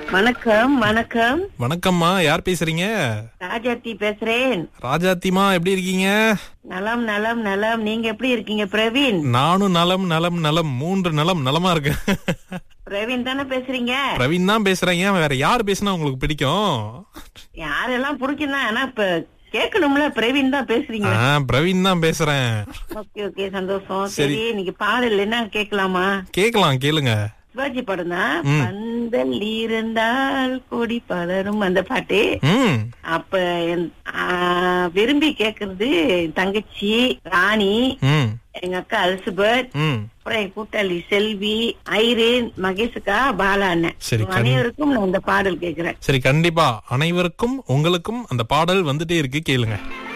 வணக்கம் வணக்கம் வணக்கம்மா யார் பேசுறீங்க ராஜாத்தி பேசுறேன் ராஜாத்திமா எப்படி இருக்கீங்க நலம் நலம் நலம் நீங்க எப்படி இருக்கீங்க பிரவீன் நானும் நலம் நலம் நலம் மூன்று நலம் நலமா இருக்கேன் பிரவீன் தானே பேசுறீங்க பிரவீன் தான் பேசுறேன் ஏன் வேற யார் பேசினா உங்களுக்கு பிடிக்கும் யாரெல்லாம் பிடிக்கும் தான் ஆனா இப்ப கேட்கணும்ல பிரவீன் தான் பேசுறீங்க ஆ, பிரவீன் தான் பேசுறேன் ஓகே ஓகே சந்தோஷம் சரி. சரி இன்னைக்கு பாடல் என்ன கேட்கலாமா கேக்கலாம் கேளுங்க சிவாஜி படம் தான் ம். பந்தல் இருந்தால் கொடி பலரும் அந்த பாட்டு ம் அப்ப என்- ஆ, விரும்பி கேக்குறது என் தங்கச்சி ராணி ம் எங்க அக்கா அல்சுபர்ட் ம் அப்புறம் என் கூட்டாளி செல்வி ஐரேன் மகேஷுக்கா பாலா அண்ணன் சரி, இவங்க அனைவருக்கும் நான் இந்த பாடல் கேக்குறேன் சரி கண்டிப்பா அனைவருக்கும் உங்களுக்கும் அந்த பாடல் வந்துட்டே இருக்கு கேளுங்க